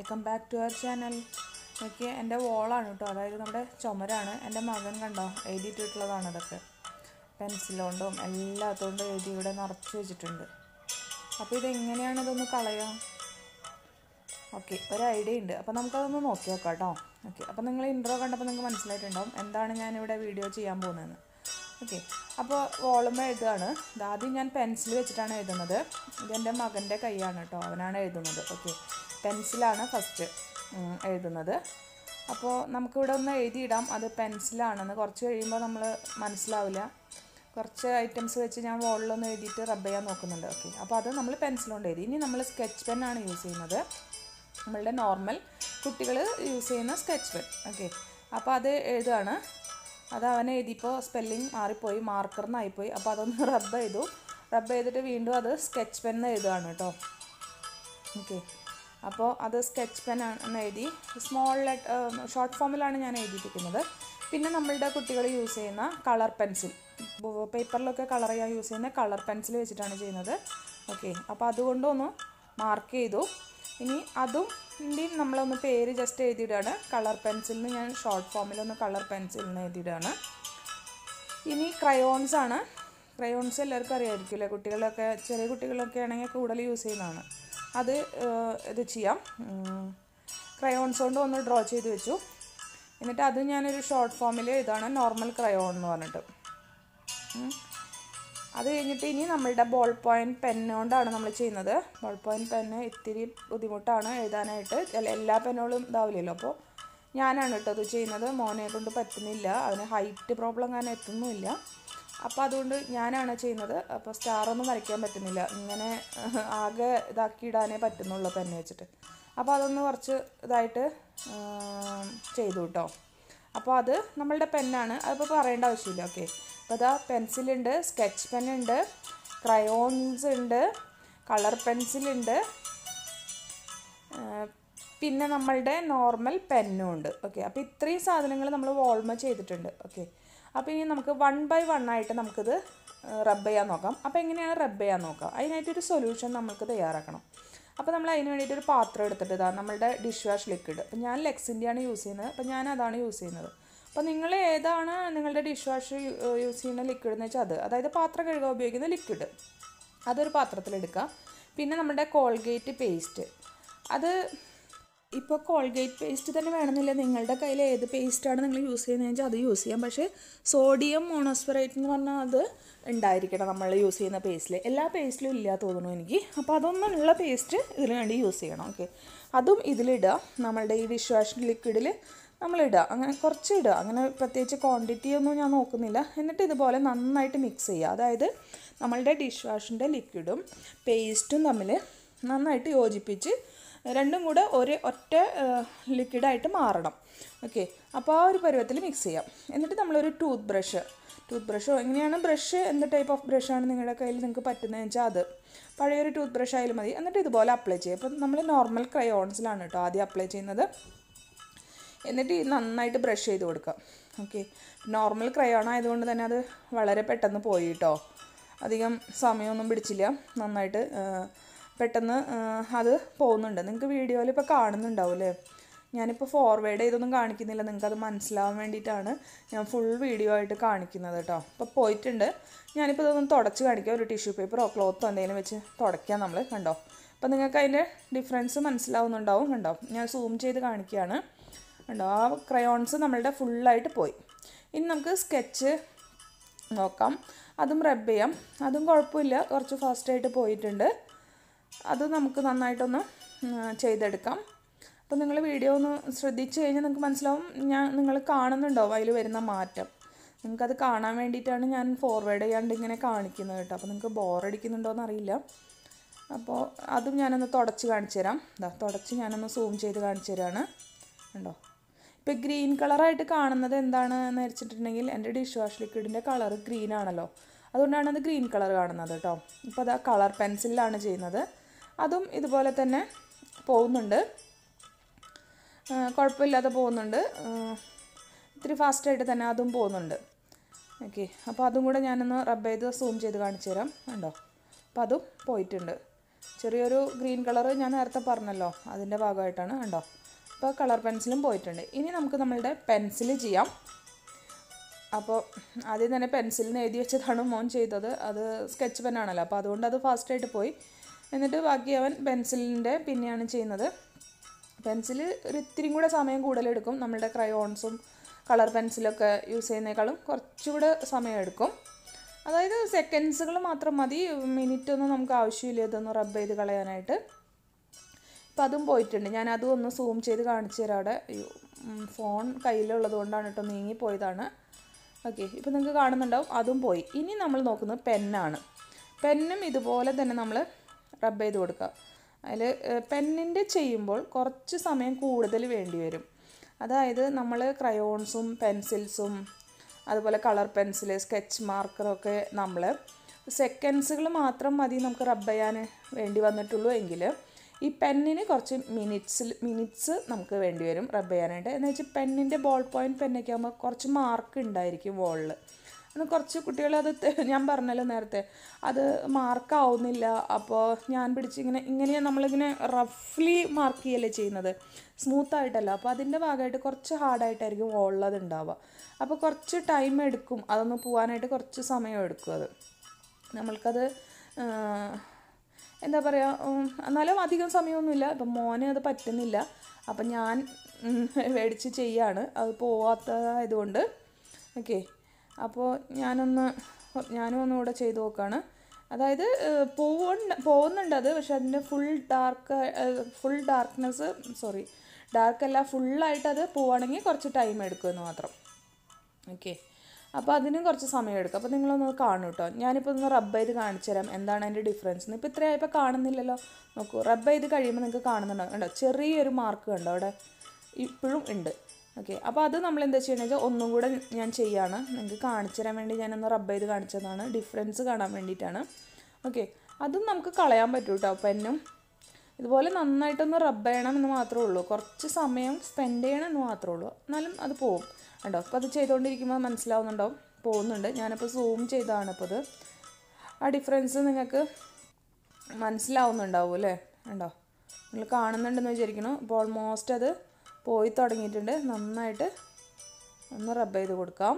welcome back to our channel നോക്കിയ എൻ്റെ വോളാണ് കേട്ടോ അതായത് നമ്മുടെ ചുമരാണ് എൻ്റെ മകൻ കണ്ടോ എഴുതിയിട്ടുള്ളതാണ് ഇതൊക്കെ പെൻസിലുകൊണ്ടും എല്ലാത്തോണ്ടും എഴുതി ഇവിടെ നിറച്ച് വെച്ചിട്ടുണ്ട് അപ്പോൾ ഇതെങ്ങനെയാണ് ഇതൊന്ന് കളയാം ഓക്കെ ഒരു ഐഡിയ ഉണ്ട് അപ്പോൾ നമുക്കതൊന്ന് നോക്കി നോക്കാം കേട്ടോ ഓക്കെ അപ്പോൾ നിങ്ങൾ ഇൻട്രോ കണ്ടപ്പോൾ നിങ്ങൾക്ക് മനസ്സിലായിട്ടുണ്ടാവും എന്താണ് ഞാനിവിടെ വീഡിയോ ചെയ്യാൻ പോകുന്നതെന്ന് ഓക്കെ അപ്പോൾ വോളുമ്പോൾ എഴുതുകയാണ് ഇതാദ്യം ഞാൻ പെൻസിൽ വെച്ചിട്ടാണ് എഴുതുന്നത് ഇതെൻ്റെ മകൻ്റെ കൈയാണ് കേട്ടോ അവനാണ് എഴുതുന്നത് ഓക്കെ പെൻസിലാണ് ഫസ്റ്റ് എഴുതുന്നത് അപ്പോൾ നമുക്കിവിടെ ഒന്ന് എഴുതിയിടാം അത് പെൻസിലാണെന്ന് കുറച്ച് കഴിയുമ്പോൾ നമ്മൾ മനസ്സിലാവില്ല കുറച്ച് ഐറ്റംസ് വെച്ച് ഞാൻ വോളിലൊന്ന് എഴുതിയിട്ട് റബ്ബ് ചെയ്യാൻ നോക്കുന്നുണ്ട് ഓക്കെ അപ്പോൾ അത് നമ്മൾ പെൻസിലുകൊണ്ട് എഴുതി ഇനി നമ്മൾ സ്കെച്ച് പെന്നാണ് യൂസ് ചെയ്യുന്നത് നമ്മളുടെ നോർമൽ കുട്ടികൾ യൂസ് ചെയ്യുന്ന സ്കെച്ച് പെൻ ഓക്കെ അപ്പോൾ അത് എഴുതുകയാണ് അത് അവൻ എഴുതിയപ്പോൾ സ്പെല്ലിങ് മാറിപ്പോയി മാർക്കറിനായിപ്പോയി അപ്പോൾ അതൊന്ന് റബ്ബ് ചെയ്തു റബ്ബ് ചെയ്തിട്ട് വീണ്ടും അത് സ്കെച്ച് പെൻ എഴുതുകയാണ് കേട്ടോ ഓക്കെ അപ്പോൾ അത് സ്കെച്ച് പെൻ എന്ന് എഴുതി സ്മോൾ ലെറ്റ് ഷോർട്ട് ഫോമിലാണ് ഞാൻ എഴുതിയിരിക്കുന്നത് പിന്നെ നമ്മളുടെ കുട്ടികൾ യൂസ് ചെയ്യുന്ന കളർ പെൻസിൽ പേപ്പറിലൊക്കെ കളർ ചെയ്യാൻ യൂസ് ചെയ്യുന്ന കളർ പെൻസിൽ വെച്ചിട്ടാണ് ചെയ്യുന്നത് ഓക്കെ അപ്പോൾ അതുകൊണ്ടൊന്ന് മാർക്ക് ചെയ്തു ഇനി അതും ഇൻ്റെയും നമ്മളൊന്ന് പേര് ജസ്റ്റ് എഴുതിയിടുകയാണ് കളർ പെൻസിലിന് ഞാൻ ഷോർട്ട് ഫോമിലൊന്ന് കളർ പെൻസിലിന് എഴുതിയിടുകയാണ് ഇനി ക്രയോൺസ് ആണ് ക്രയോൺസ് എല്ലാവർക്കും അറിയാമായിരിക്കും അല്ലേ കുട്ടികളൊക്കെ ചെറിയ കുട്ടികളൊക്കെ ആണെങ്കിൽ കൂടുതൽ യൂസ് ചെയ്യുന്നതാണ് അത് ഇത് ചെയ്യാം ക്രയോൺസ് കൊണ്ട് ഒന്ന് ഡ്രോ ചെയ്ത് വെച്ചു എന്നിട്ട് അത് ഞാനൊരു ഷോർട്ട് ഫോമിൽ ഇതാണ് നോർമൽ ക്രയോൺ എന്ന് പറഞ്ഞിട്ട് അത് കഴിഞ്ഞിട്ട് ഇനി നമ്മളുടെ ബോൾ പോയിൻറ്റ് പെന്നുകൊണ്ടാണ് നമ്മൾ ചെയ്യുന്നത് ബോൾ പോയിൻറ്റ് പെന്ന് ഇത്തിരി ബുദ്ധിമുട്ടാണ് എഴുതാനായിട്ട് എല്ലാ പെന്നുകളും ഇതാവില്ലല്ലോ അപ്പോൾ ഞാനാണ് കേട്ടോ അത് ചെയ്യുന്നത് മോനെ കൊണ്ട് പറ്റുന്നില്ല അവന് ഹൈറ്റ് പ്രോബ്ലം കാരണം എത്തുന്നുമില്ല അപ്പോൾ അതുകൊണ്ട് ഞാനാണ് ചെയ്യുന്നത് അപ്പോൾ സ്റ്റാറൊന്നും വരയ്ക്കാൻ പറ്റുന്നില്ല ഇങ്ങനെ ആകെ ഇതാക്കി ഇടാനേ പറ്റുന്നുള്ളൂ പെന്ന് വെച്ചിട്ട് അപ്പോൾ അതൊന്ന് കുറച്ച് ഇതായിട്ട് ചെയ്തു കേട്ടോ അപ്പോൾ അത് നമ്മളുടെ പെന്നാണ് അതിപ്പോൾ പറയേണ്ട ആവശ്യമില്ല ഓക്കെ അപ്പോൾ അതാ പെൻസിലുണ്ട് സ്കെച്ച് പെന്നുണ്ട് ക്രയോൺസ് ഉണ്ട് കളർ പെൻസിലുണ്ട് പിന്നെ നമ്മളുടെ നോർമൽ പെന്നും ഉണ്ട് ഓക്കെ അപ്പോൾ ഇത്രയും സാധനങ്ങൾ നമ്മൾ വോൾമ ചെയ്തിട്ടുണ്ട് ഓക്കെ അപ്പോൾ ഇനി നമുക്ക് വൺ ബൈ വൺ ആയിട്ട് നമുക്കിത് റബ്ബ് ചെയ്യാൻ നോക്കാം അപ്പോൾ എങ്ങനെയാണ് റബ്ബ് ചെയ്യാൻ നോക്കാം അതിനായിട്ടൊരു സൊല്യൂഷൻ നമുക്ക് തയ്യാറാക്കണം അപ്പോൾ നമ്മൾ അതിന് വേണ്ടിയിട്ട് ഒരു പാത്രം എടുത്തിട്ട് ഇതാ നമ്മളുടെ ഡിഷ് വാഷ് ലിക്വിഡ് അപ്പോൾ ഞാൻ ലെക്സിൻ്റെയാണ് യൂസ് ചെയ്യുന്നത് അപ്പോൾ ഞാൻ അതാണ് യൂസ് ചെയ്യുന്നത് അപ്പോൾ നിങ്ങൾ ഏതാണ് നിങ്ങളുടെ ഡിഷ് വാഷ് യൂസ് ചെയ്യുന്ന ലിക്വിഡ് എന്ന് വെച്ചാൽ അത് അതായത് പാത്രം കഴുകാൻ ഉപയോഗിക്കുന്ന ലിക്വിഡ് അതൊരു പാത്രത്തിലെടുക്കുക പിന്നെ നമ്മുടെ കോൾഗേറ്റ് പേസ്റ്റ് അത് ഇപ്പോൾ കോൾഗേറ്റ് പേസ്റ്റ് തന്നെ വേണമെന്നില്ല നിങ്ങളുടെ കയ്യിൽ ഏത് പേസ്റ്റാണ് നിങ്ങൾ യൂസ് ചെയ്യുന്നത് വെച്ചാൽ അത് യൂസ് ചെയ്യാം പക്ഷേ സോഡിയം മോണോസ്ഫറേറ്റ് എന്ന് പറഞ്ഞാൽ അത് ഉണ്ടായിരിക്കണം നമ്മൾ യൂസ് ചെയ്യുന്ന പേസ്റ്റിൽ എല്ലാ പേസ്റ്റിലും ഇല്ല തോന്നുന്നു എനിക്ക് അപ്പോൾ അതൊന്നും ഉള്ള പേസ്റ്റ് ഇതിന് വേണ്ടി യൂസ് ചെയ്യണം ഓക്കെ അതും ഇതിലിടുക നമ്മളുടെ ഈ ഡിഷ് വാഷ് ലിക്വിഡിൽ നമ്മളിടുക അങ്ങനെ കുറച്ച് ഇടുക അങ്ങനെ പ്രത്യേകിച്ച് ക്വാണ്ടിറ്റി ഒന്നും ഞാൻ നോക്കുന്നില്ല എന്നിട്ട് ഇതുപോലെ നന്നായിട്ട് മിക്സ് ചെയ്യുക അതായത് നമ്മളുടെ ഡിഷ് വാഷിൻ്റെ ലിക്വിഡും പേസ്റ്റും തമ്മിൽ നന്നായിട്ട് യോജിപ്പിച്ച് രണ്ടും കൂടെ ഒരു ഒറ്റ ലിക്വിഡായിട്ട് മാറണം ഓക്കെ അപ്പോൾ ആ ഒരു പരുവത്തിൽ മിക്സ് ചെയ്യാം എന്നിട്ട് നമ്മളൊരു ടൂത്ത് ബ്രഷ് ടൂത്ത് ബ്രഷോ എങ്ങനെയാണ് ബ്രഷ് എന്ത് ടൈപ്പ് ഓഫ് ബ്രഷാണ് നിങ്ങളുടെ കയ്യിൽ നിങ്ങൾക്ക് പറ്റുന്നതെന്ന് വെച്ചാൽ അത് പഴയൊരു ടൂത്ത് ബ്രഷ് ആയാലും മതി എന്നിട്ട് ഇതുപോലെ അപ്ലൈ ചെയ്യുക അപ്പം നമ്മൾ നോർമൽ ക്രയോൺസിലാണ് കേട്ടോ ആദ്യം അപ്ലൈ ചെയ്യുന്നത് എന്നിട്ട് നന്നായിട്ട് ബ്രഷ് ചെയ്ത് കൊടുക്കുക ഓക്കെ നോർമൽ ക്രയോൺ ആയതുകൊണ്ട് തന്നെ അത് വളരെ പെട്ടെന്ന് പോയി കേട്ടോ അധികം സമയമൊന്നും പിടിച്ചില്ല നന്നായിട്ട് പെട്ടെന്ന് അത് പോകുന്നുണ്ട് നിങ്ങൾക്ക് വീഡിയോയിൽ ഇപ്പോൾ കാണുന്നുണ്ടാവും അല്ലേ ഞാനിപ്പോൾ ഫോർവേഡ് ചെയ്തൊന്നും കാണിക്കുന്നില്ല നിങ്ങൾക്ക് അത് മനസ്സിലാവാൻ വേണ്ടിയിട്ടാണ് ഞാൻ ഫുൾ വീഡിയോ ആയിട്ട് കാണിക്കുന്നത് കേട്ടോ അപ്പോൾ പോയിട്ടുണ്ട് ഞാനിപ്പോൾ ഇതൊന്ന് തുടച്ച് കാണിക്കാം ഒരു ടിഷ്യൂ പേപ്പറോ ക്ലോത്തോ എന്തെങ്കിലും വെച്ച് തുടയ്ക്കാം നമ്മൾ കണ്ടോ അപ്പോൾ നിങ്ങൾക്ക് അതിൻ്റെ ഡിഫറൻസ് മനസ്സിലാവുന്നുണ്ടാവും കണ്ടോ ഞാൻ സൂം ചെയ്ത് കാണിക്കുകയാണ് കണ്ടോ ആ ക്രയോൺസ് നമ്മളുടെ ഫുള്ളായിട്ട് പോയി ഇനി നമുക്ക് സ്കെച്ച് നോക്കാം അതും റബ്ബ് ചെയ്യാം അതും കുഴപ്പമില്ല കുറച്ച് ഫാസ്റ്റായിട്ട് പോയിട്ടുണ്ട് അത് നമുക്ക് നന്നായിട്ടൊന്ന് ചെയ്തെടുക്കാം അപ്പോൾ നിങ്ങൾ വീഡിയോ ഒന്ന് ശ്രദ്ധിച്ചു കഴിഞ്ഞാൽ നിങ്ങൾക്ക് മനസ്സിലാവും ഞാൻ നിങ്ങൾ കാണുന്നുണ്ടാവും അതിൽ വരുന്ന മാറ്റം നിങ്ങൾക്കത് കാണാൻ വേണ്ടിയിട്ടാണ് ഞാൻ ഫോർവേഡ് ചെയ്യാണ്ട് ഇങ്ങനെ കാണിക്കുന്നത് കേട്ടോ അപ്പോൾ നിങ്ങൾക്ക് ബോറടിക്കുന്നുണ്ടോയെന്ന് അറിയില്ല അപ്പോൾ അതും ഞാനൊന്ന് തുടച്ച് കാണിച്ചു തരാം ഇതാ തുടച്ച് ഞാനൊന്ന് സൂം ചെയ്ത് കാണിച്ചു തരാണ് ഉണ്ടോ ഇപ്പോൾ ഗ്രീൻ കളറായിട്ട് കാണുന്നത് എന്താണെന്ന് വെച്ചിട്ടുണ്ടെങ്കിൽ എൻ്റെ ഡിഷ് വാഷ് ലിക്വിഡിൻ്റെ കളർ ഗ്രീൻ ആണല്ലോ അതുകൊണ്ടാണ് അത് ഗ്രീൻ കളർ കാണുന്നത് കേട്ടോ ഇപ്പോൾ അതാ കളർ പെൻസിലാണ് ചെയ്യുന്നത് അതും ഇതുപോലെ തന്നെ പോകുന്നുണ്ട് കുഴപ്പമില്ലാതെ പോകുന്നുണ്ട് ഇത്തിരി ഫാസ്റ്റായിട്ട് തന്നെ അതും പോകുന്നുണ്ട് ഓക്കെ അപ്പോൾ അതും കൂടെ ഞാനൊന്ന് റബ്ബ് ചെയ്ത് സൂം ചെയ്ത് കാണിച്ചു തരാം ഉണ്ടോ അപ്പോൾ അതും പോയിട്ടുണ്ട് ചെറിയൊരു ഗ്രീൻ കളർ ഞാൻ നേരത്തെ പറഞ്ഞല്ലോ അതിൻ്റെ ഭാഗമായിട്ടാണ് കണ്ടോ അപ്പോൾ കളർ പെൻസിലും പോയിട്ടുണ്ട് ഇനി നമുക്ക് നമ്മളുടെ പെൻസിൽ ചെയ്യാം അപ്പോൾ ആദ്യം തന്നെ പെൻസിലിന് എഴുതി വെച്ചതാണ് മോൻ ചെയ്തത് അത് സ്കെച്ച് പെന്നാണല്ലോ അപ്പോൾ അതുകൊണ്ട് അത് ഫാസ്റ്റായിട്ട് പോയി എന്നിട്ട് ബാക്കി അവൻ പെൻസിലിൻ്റെ പിന്നെയാണ് ചെയ്യുന്നത് പെൻസിൽ ഒരു ഇത്തിരിയും കൂടെ സമയം കൂടുതലെടുക്കും നമ്മളുടെ ക്രയോൺസും കളർ പെൻസിലൊക്കെ യൂസ് ചെയ്യുന്നേക്കാളും കുറച്ചുകൂടെ സമയം എടുക്കും അതായത് സെക്കൻഡ്സുകൾ മാത്രം മതി മിനിറ്റ് ഒന്നും നമുക്ക് ആവശ്യമില്ല ഇതൊന്ന് റബ്ബ് ചെയ്ത് കളയാനായിട്ട് ഇപ്പം അതും പോയിട്ടുണ്ട് ഞാൻ അതും ഒന്ന് സൂം ചെയ്ത് കാണിച്ചു തരാം അവിടെ അയ്യോ, ഉം, ഫോൺ കയ്യിലുള്ളത് കൊണ്ടാണ് കേട്ടോ നീങ്ങിപ്പോയതാണ് ഓക്കെ ഇപ്പം നിങ്ങൾക്ക് കാണുന്നുണ്ടാവും അതും പോയി ഇനി നമ്മൾ നോക്കുന്നത് പെന്നാണ് പെന്നും ഇതുപോലെ തന്നെ നമ്മൾ റബ്ബ് ചെയ്ത് കൊടുക്കുക അതിൽ പെന്നിൻ്റെ ചെയ്യുമ്പോൾ കുറച്ച് സമയം കൂടുതൽ വേണ്ടി വരും അതായത് നമ്മൾ ക്രയോൺസും പെൻസിൽസും അതുപോലെ കളർ പെൻസിൽ സ്കെച്ച് മാർക്കറൊക്കെ നമ്മൾ സെക്കൻഡ്സുകൾ മാത്രം മതി നമുക്ക് റബ്ബ് ചെയ്യാൻ വേണ്ടി വന്നിട്ടുള്ളൂ എങ്കിൽ ഈ പെന്നിന് കുറച്ച് മിനിറ്റ്സിൽ മിനിറ്റ്സ് നമുക്ക് വേണ്ടി വരും റബ്ബ് ചെയ്യാനായിട്ട് എന്ന് വെച്ചാൽ പെന്നിൻ്റെ ബോൾ പോയിൻറ്റ് പെന്നൊക്കെ ആകുമ്പോൾ കുറച്ച് മാർക്ക് ഉണ്ടായിരിക്കും വോളിൽ അന്ന് കുറച്ച് കുട്ടികൾ അത് തെ- ഞാൻ പറഞ്ഞല്ലോ നേരത്തെ അത് മാർക്കാവുന്നില്ല അപ്പോൾ ഞാൻ പിടിച്ച് ഇങ്ങനെ ഇങ്ങനെ നമ്മളിങ്ങനെ റഫ്ലി മാർക്ക് ചെയ്യല്ലേ ചെയ്യുന്നത് സ്മൂത്ത് ആയിട്ടല്ല അപ്പോൾ അതിൻ്റെ ഭാഗമായിട്ട് കുറച്ച് ഹാർഡായിട്ടായിരിക്കും വോളിൽ അത് ഉണ്ടാവുക അപ്പോൾ കുറച്ച് ടൈം എടുക്കും അതൊന്ന് പോകാനായിട്ട് കുറച്ച് സമയം എടുക്കും അത് നമ്മൾക്കത് ആ, എന്താ പറയുക ഉം, എന്നാലും അധികം സമയമൊന്നുമില്ല ഇപ്പം മോന് അത് പറ്റുന്നില്ല അപ്പം ഞാൻ ഉം, മേടിച്ച് ചെയ്യാണ് അത് പോവാത്തതായതുകൊണ്ട് ഓക്കെ അപ്പോൾ ഞാനൊന്ന് ഞാനും ഒന്നുകൂടെ ചെയ്ത് നോക്കുകയാണ് അതായത് പോവുണ്ട് പോകുന്നുണ്ട് അത് പക്ഷെ അതിൻ്റെ full dark full darkness sorry dark അല്ല ഫുള്ളായിട്ട് അത് പോവുകയാണെങ്കിൽ കുറച്ച് ടൈം എടുക്കുമെന്ന് മാത്രം ഓക്കെ അപ്പോൾ അതിനും കുറച്ച് സമയം എടുക്കും അപ്പോൾ നിങ്ങളൊന്ന് കാണും കേട്ടോ ഞാനിപ്പോൾ ഒന്ന് റബ്ബ് ചെയ്ത് കാണിച്ചു തരാം എന്താണ് അതിൻ്റെ ഡിഫറൻസ് ഇപ്പോൾ ഇത്രയായപ്പോൾ കാണുന്നില്ലല്ലോ നോക്കൂ റബ്ബ് ചെയ്ത് കഴിയുമ്പോൾ നിങ്ങൾക്ക് കാണുന്നുണ്ടാവും കണ്ടോ ചെറിയൊരു മാർക്ക് കണ്ടോ അവിടെ ഇപ്പോഴും ഉണ്ട് ഓക്കെ അപ്പോൾ അത് നമ്മൾ എന്താ ചെയ്യണമെന്ന് വെച്ചാൽ ഒന്നും കൂടെ ഞാൻ ചെയ്യാണ് നിങ്ങൾക്ക് കാണിച്ചു തരാൻ വേണ്ടി ഞാനൊന്ന് റബ്ബ് ചെയ്ത് കാണിച്ചതാണ് ഡിഫറൻസ് കാണാൻ വേണ്ടിയിട്ടാണ് ഓക്കെ അതും നമുക്ക് കളയാൻ പറ്റും കേട്ടോ പെന്നും ഇതുപോലെ നന്നായിട്ടൊന്ന് റബ്ബ് ചെയ്യണം എന്ന് മാത്രമേ ഉള്ളൂ കുറച്ച് സമയം സ്പെൻഡ് ചെയ്യണം എന്ന് മാത്രമേ ഉള്ളൂ എന്നാലും അത് പോവും കണ്ടോ അപ്പോൾ അത് ചെയ്തുകൊണ്ടിരിക്കുമ്പോൾ മനസ്സിലാവുന്നുണ്ടാവും പോകുന്നുണ്ട് ഞാനിപ്പോൾ സൂം ചെയ്തതാണ് ഇപ്പോൾ ഇത് ആ ഡിഫറൻസ് നിങ്ങൾക്ക് മനസ്സിലാവുന്നുണ്ടാവും അല്ലേ കണ്ടോ നിങ്ങൾ കാണുന്നുണ്ടെന്ന് വിചാരിക്കുന്നു ഇപ്പോൾ ഓൾമോസ്റ്റ് അത് പോയി തുടങ്ങിയിട്ടുണ്ട് നന്നായിട്ട് ഒന്ന് റബ്ബ് ചെയ്ത് കൊടുക്കാം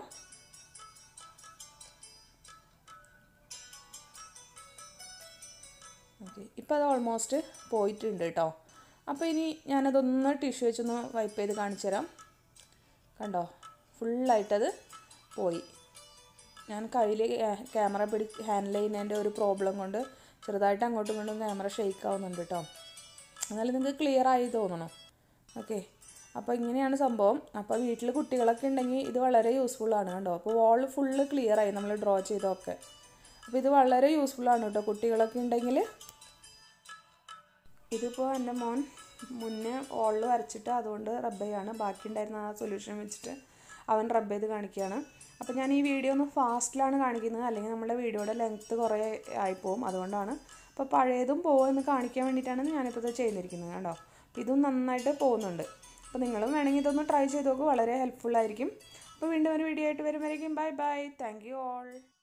ഓക്കെ ഇപ്പോൾ അത് ഓൾമോസ്റ്റ് പോയിട്ടുണ്ട് കേട്ടോ അപ്പോൾ ഇനി ഞാനതൊന്ന് ടിഷ്യൂ വെച്ചൊന്ന് വൈപ്പ് ചെയ്ത് കാണിച്ചു തരാം കണ്ടോ ഫുള്ളായിട്ടത് പോയി ഞാൻ കയ്യിൽ ക്യാമറ പിടി ഹാൻഡിൽ ചെയ്യുന്നതിൻ്റെ ഒരു പ്രോബ്ലം കൊണ്ട് ചെറുതായിട്ട് അങ്ങോട്ടും ഇങ്ങോട്ടും ക്യാമറ ഷെയ്ക്ക് ആവുന്നുണ്ട് കേട്ടോ എന്നാലും നിങ്ങൾക്ക് ക്ലിയർ ആയി തോന്നണോ ഓക്കെ അപ്പോൾ ഇങ്ങനെയാണ് സംഭവം അപ്പോൾ വീട്ടിൽ കുട്ടികളൊക്കെ ഉണ്ടെങ്കിൽ ഇത് വളരെ യൂസ്ഫുള്ളാണ് കണ്ടോ അപ്പോൾ വാൾ ഫുള്ള് ക്ലിയർ ആയി നമ്മൾ ഡ്രോ ചെയ്തൊക്കെ അപ്പോൾ ഇത് വളരെ യൂസ്ഫുള്ളാണ് കേട്ടോ കുട്ടികളൊക്കെ ഉണ്ടെങ്കിൽ ഇതിപ്പോൾ എൻ്റെ മോൻ മുന്നേ ഓളിൽ വരച്ചിട്ട് അതുകൊണ്ട് റബ്ബ് ചെയ്യാണ് ബാക്കി ഉണ്ടായിരുന്ന ആ സൊല്യൂഷൻ വെച്ചിട്ട് അവൻ റബ്ബ് ചെയ്ത് കാണിക്കുകയാണ് അപ്പോൾ ഞാൻ ഈ വീഡിയോ ഒന്ന് ഫാസ്റ്റിലാണ് കാണിക്കുന്നത് അല്ലെങ്കിൽ നമ്മുടെ വീഡിയോയുടെ ലെങ്ത്ത് കുറേ ആയിപ്പോവും അതുകൊണ്ടാണ് അപ്പോൾ പഴയതും പോകുമെന്ന് കാണിക്കാൻ വേണ്ടിയിട്ടാണ് ഞാനിപ്പോൾ ഇത് ചെയ്തിരിക്കുന്നത് കേട്ടോ അപ്പോൾ ഇതും നന്നായിട്ട് പോകുന്നുണ്ട് അപ്പോൾ നിങ്ങളും വേണമെങ്കിൽ ഇതൊന്ന് ട്രൈ ചെയ്ത് നോക്കുക വളരെ ഹെൽപ്ഫുൾ ആയിരിക്കും അപ്പോൾ വീണ്ടും ഒരു വീഡിയോ ആയിട്ട് വരുമ്പോഴേക്കും bye bye thank you all